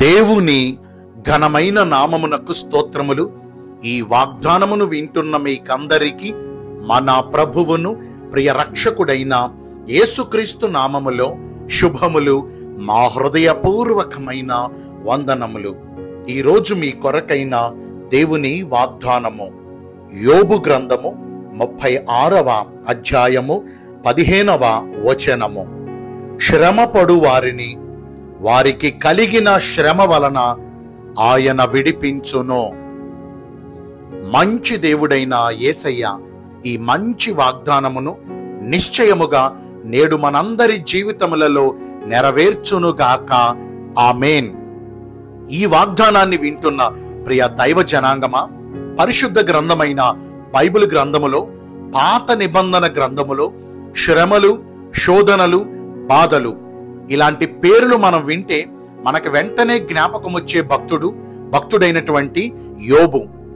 దేవుని ఘనమైన నామమునకు స్తోత్రములు ఈ వాగ్దానమును వింటున్న మీకందరికీ మన ప్రభువును ప్రియ రక్షకుడైన యేసుక్రీస్తు నామములో శుభములు మా హృదయపూర్వకమైన వందనములు ఈరోజు మీ కొరకైన దేవుని వాగ్దానము యోబు గ్రంథము ముప్పై ఆరవ అధ్యాయము పదిహేనవ వచనము శ్రమపడు వారిని వారికి కలిగిన శ్రమ వలన ఆయన విడిపించును మంచి దేవుడైన యేసయ్య ఈ మంచి వాగ్దానమును నిశ్చయముగా నేడు మనందరి జీవితములలో నెరవేర్చునుగాక ఆమేన్ ఈ వాగ్దానాన్ని వింటున్న ప్రియ దైవ జనాంగమా పరిశుద్ధ గ్రంథమైన బైబిల్ గ్రంథములో పాత నిబంధన గ్రంథములో శ్రమలు శోధనలు బాధలు ఇలాంటి పేర్లు మనం వింటే మనకు వెంటనే జ్ఞాపకం వచ్చే భక్తుడు భక్తుడైనటువంటి యోబు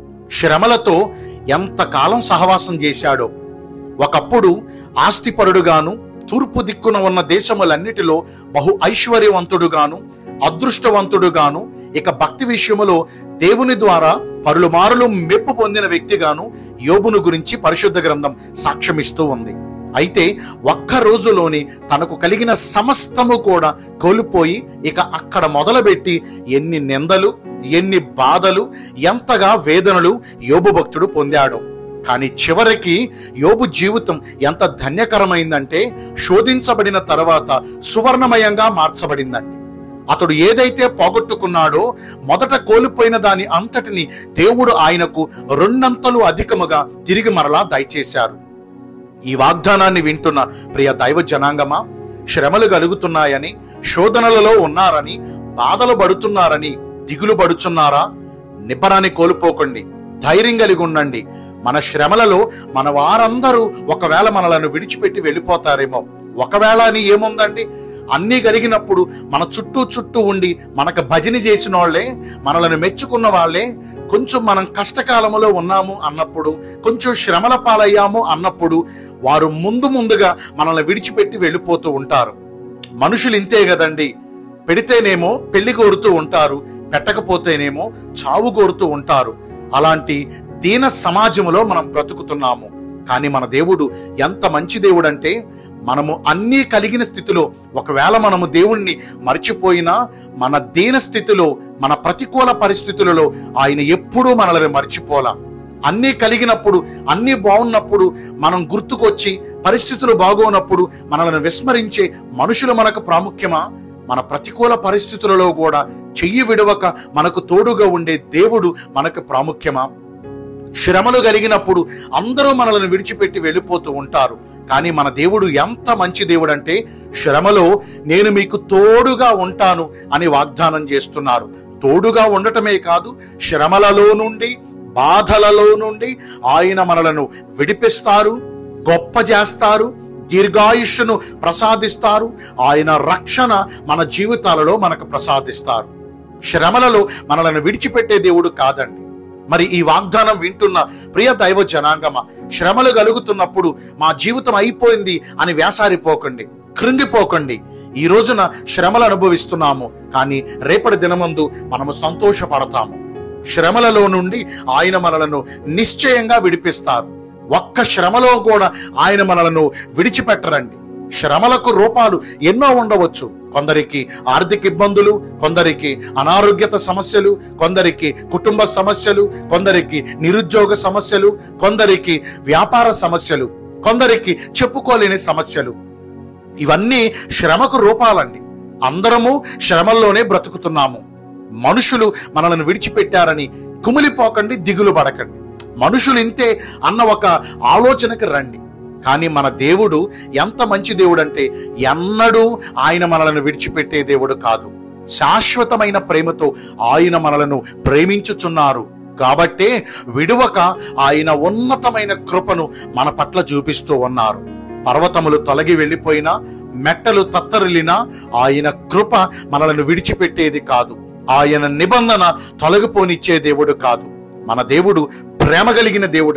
శ్రమలతో ఎంతకాలం సహవాసం చేశాడో ఒకప్పుడు ఆస్తిపరుడుగాను తూర్పు దిక్కున ఉన్న దేశములన్నిటిలో బహు ఐశ్వర్యవంతుడుగాను అదృష్టవంతుడుగాను ఇక భక్తి విషయములో దేవుని ద్వారా పరులు మారులు మెప్పు పొందిన వ్యక్తిగాను యోబును గురించి పరిశుద్ధ గ్రంథం సాక్ష్యమిస్తూ ఉంది అయితే ఒక్క రోజులోని తనకు కలిగిన సమస్తము కూడా కోల్పోయి ఇక అక్కడ మొదలుపెట్టి ఎన్ని నిందలు ఎన్ని బాధలు ఎంతగా వేదనలు యోబు భక్తుడు పొందాడు కానీ చివరికి యోబు జీవితం ఎంత ధన్యకరమైందంటే శోధించబడిన తర్వాత సువర్ణమయంగా మార్చబడిందండి అతడు ఏదైతే పోగొట్టుకున్నాడో మొదట కోల్పోయిన దాని అంతటిని దేవుడు ఆయనకు రెండంతలు అధికముగా తిరిగి మరలా దయచేశారు ఈ వాగ్దానాన్ని వింటున్న ప్రియ దైవ జనాంగమా శ్రమలు కలుగుతున్నాయని శోధనలలో ఉన్నారని బాధలు పడుతున్నారని దిగులు పడుచున్నారా నిబ్బరాన్ని కోల్పోకండి ధైర్యం కలిగి ఉండండి మన శ్రమలలో మన వారందరూ ఒకవేళ మనలను విడిచిపెట్టి వెళ్ళిపోతారేమో ఒకవేళ అని ఏముందండి అన్నీ కలిగినప్పుడు మన చుట్టూ చుట్టూ ఉండి మనకు భజన చేసిన వాళ్ళే మనలను మెచ్చుకున్న వాళ్ళే కొంచెం మనం కష్టకాలములో ఉన్నాము అన్నప్పుడు కొంచెం శ్రమల పాలయ్యాము అన్నప్పుడు వారు ముందు ముందుగా మనల్ని విడిచిపెట్టి వెళ్ళిపోతూ ఉంటారు మనుషులు ఇంతే కదండి పెడితేనేమో పెళ్లి కోరుతూ ఉంటారు పెట్టకపోతేనేమో చావు కోరుతూ ఉంటారు అలాంటి దీన సమాజంలో మనం బ్రతుకుతున్నాము కానీ మన దేవుడు ఎంత మంచి దేవుడు అంటే మనము అన్నీ కలిగిన స్థితిలో ఒకవేళ మనము దేవుణ్ణి మర్చిపోయినా మన దీన స్థితిలో మన ప్రతికూల పరిస్థితులలో ఆయన ఎప్పుడూ మనల్ని మర్చిపోలా అన్నీ కలిగినప్పుడు అన్నీ బాగున్నప్పుడు మనం గుర్తుకొచ్చి పరిస్థితులు బాగోనప్పుడు మనల్ని విస్మరించే మనుషులు మనకు ప్రాముఖ్యమా మన ప్రతికూల పరిస్థితులలో కూడా చెయ్యి విడవక మనకు తోడుగా ఉండే దేవుడు మనకు ప్రాముఖ్యమా శ్రమలు కలిగినప్పుడు అందరూ మనల్ని విడిచిపెట్టి వెళ్ళిపోతూ ఉంటారు కానీ మన దేవుడు ఎంత మంచి దేవుడు అంటే శ్రమలో నేను మీకు తోడుగా ఉంటాను అని వాగ్దానం చేస్తున్నారు తోడుగా ఉండటమే కాదు శ్రమలలో నుండి బాధలలో నుండి ఆయన మనలను విడిపిస్తారు గొప్ప చేస్తారు దీర్ఘాయుష్ను ప్రసాదిస్తారు ఆయన రక్షణ మన జీవితాలలో మనకు ప్రసాదిస్తారు శ్రమలలో మనలను విడిచిపెట్టే దేవుడు కాదండి మరి ఈ వాగ్దానం వింటున్న ప్రియ దైవ జనాంగమ శ్రమలు కలుగుతున్నప్పుడు మా జీవితం అయిపోయింది అని వేసారిపోకండి కృంగిపోకండి ఈ రోజున శ్రమలు అనుభవిస్తున్నాము కానీ రేపటి దినమందు మనము సంతోషపడతాము శ్రమలలో నుండి ఆయన మనలను నిశ్చయంగా విడిపిస్తారు ఒక్క శ్రమలో కూడా ఆయన మనలను విడిచిపెట్టరండి శ్రమలకు రూపాలు ఎన్నో ఉండవచ్చు కొందరికి ఆర్థిక ఇబ్బందులు కొందరికి అనారోగ్యత సమస్యలు కొందరికి కుటుంబ సమస్యలు కొందరికి నిరుద్యోగ సమస్యలు కొందరికి వ్యాపార సమస్యలు కొందరికి చెప్పుకోలేని సమస్యలు ఇవన్నీ శ్రమకు రూపాలండి అందరము శ్రమల్లోనే బ్రతుకుతున్నాము మనుషులు మనల్ని విడిచిపెట్టారని కుమిలిపోకండి దిగులు పడకండి మనుషులు ఇంతే అన్న ఒక ఆలోచనకి రండి కానీ మన దేవుడు ఎంత మంచి దేవుడు అంటే ఎన్నడూ ఆయన మనలను విడిచిపెట్టే దేవుడు కాదు శాశ్వతమైన ప్రేమతో ఆయన మనలను ప్రేమించుచున్నారు కాబట్టే విడువక ఆయన ఉన్నతమైన కృపను మన పట్ల చూపిస్తూ ఉన్నారు పర్వతములు తొలగి వెళ్ళిపోయినా మెట్టలు తత్తరిల్లినా ఆయన కృప మనలను విడిచిపెట్టేది కాదు ఆయన నిబంధన తొలగిపోనిచ్చే దేవుడు కాదు మన దేవుడు ప్రేమ కలిగిన దేవుడండి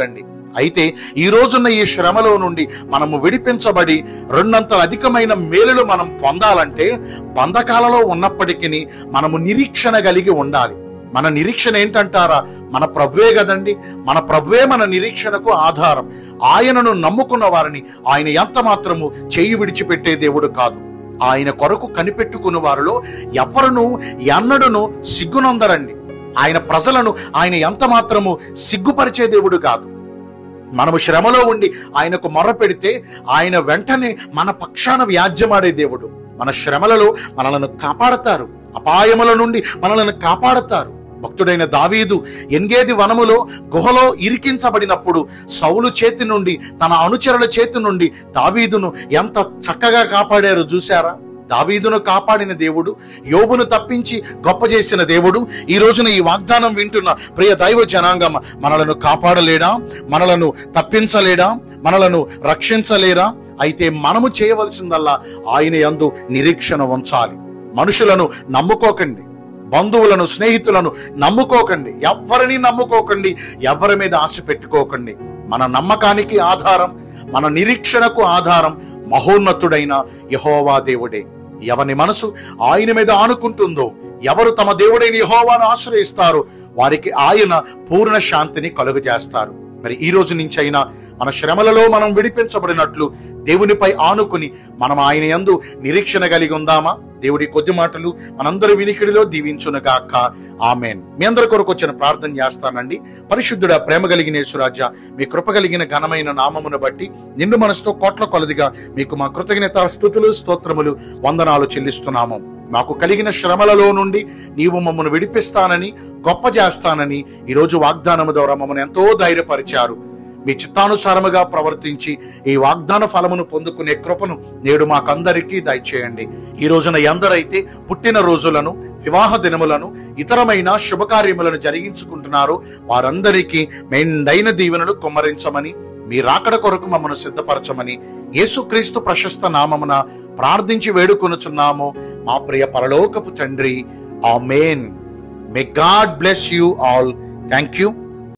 అయితే ఈ రోజున్న ఈ శ్రమలో నుండి మనము విడిపించబడి రెండంతల అధికమైన మేలులు మనం పొందాలంటే బంధకాలలో ఉన్నప్పటికీ మనము నిరీక్షణ కలిగి ఉండాలి మన నిరీక్షణ ఏంటంటారా మన ప్రభువే కదండి మన ప్రభువే మన నిరీక్షణకు ఆధారం ఆయనను నమ్ముకున్న వారిని ఆయన ఎంత మాత్రము చేయి విడిచిపెట్టే దేవుడు కాదు ఆయన కొరకు కనిపెట్టుకున్న వారిలో ఎవరును ఎన్నడును సిగ్గునందరండి ఆయన ప్రజలను ఆయన ఎంత మాత్రము సిగ్గుపరిచే దేవుడు కాదు మనము శ్రమలో ఉండి ఆయనకు మొర్ర పెడితే ఆయన వెంటనే మన పక్షాన వ్యాజ్యమాడే దేవుడు మన శ్రమలలో మనలను కాపాడతారు అపాయముల నుండి మనలను కాపాడతారు భక్తుడైన దావీదు ఎన్గేది వనములో గుహలో ఇరికించబడినప్పుడు సౌలు చేతి నుండి తన అనుచరుల చేతి నుండి దావీదును ఎంత చక్కగా కాపాడారో చూశారా దావీదును కాపాడిన దేవుడు యోబును తప్పించి గొప్ప చేసిన దేవుడు ఈ రోజున ఈ వాగ్దానం వింటున్న ప్రియ దైవ జనాంగం మనలను కాపాడలేడా మనలను తప్పించలేడా మనలను రక్షించలేరా అయితే మనము చేయవలసిందల్లా ఆయన యందు నిరీక్షణ ఉంచాలి మనుషులను నమ్ముకోకండి బంధువులను స్నేహితులను నమ్ముకోకండి ఎవరిని నమ్ముకోకండి ఎవరి మీద ఆశ పెట్టుకోకండి మన నమ్మకానికి ఆధారం మన నిరీక్షణకు ఆధారం మహోన్నతుడైన యహోవా దేవుడే ఎవని మనసు ఆయన మీద ఆనుకుంటుందో ఎవరు తమ దేవుడైన యహోవాను ఆశ్రయిస్తారో వారికి ఆయన పూర్ణ శాంతిని కలుగజేస్తారు మరి ఈ రోజు నుంచి అయినా మన శ్రమలలో మనం విడిపించబడినట్లు దేవునిపై ఆనుకుని మనం ఆయన యందు నిరీక్షణ కలిగి ఉందామా దేవుడి కొద్ది మాటలు మనందరి వినికిడిలో దీవించునుగాక ఆమెన్ మీ అందరి కొరకు వచ్చిన ప్రార్థన చేస్తానండి పరిశుద్ధుడ ప్రేమ కలిగిన యేసురాజా మీ కృప కలిగిన ఘనమైన నామమును బట్టి నిండు మనసుతో కోట్ల కొలదిగా మీకు మా కృతజ్ఞత స్థుతులు స్తోత్రములు వందనాలు చెల్లిస్తున్నాము మాకు కలిగిన శ్రమలలో నుండి నీవు మమ్మల్ని విడిపిస్తానని గొప్ప చేస్తానని ఈరోజు వాగ్దానము ద్వారా మమ్మల్ని ఎంతో ధైర్యపరిచారు మీ చిత్తానుసారముగా ప్రవర్తించి ఈ వాగ్దాన ఫలమును పొందుకునే కృపను నేడు మాకందరికీ దయచేయండి ఈ రోజున ఎందరైతే పుట్టిన రోజులను వివాహ దినములను ఇతరమైన శుభకార్యములను జరిగించుకుంటున్నారో వారందరికీ మెండైన దీవెనలు కుమ్మరించమని మీ రాకడ కొరకు మమ్మను సిద్ధపరచమని యేసుక్రీస్తు ప్రశస్త నామమున ప్రార్థించి వేడుకొనుచున్నాము మా ప్రియ పరలోకపు తండ్రి amen may God bless you all thank you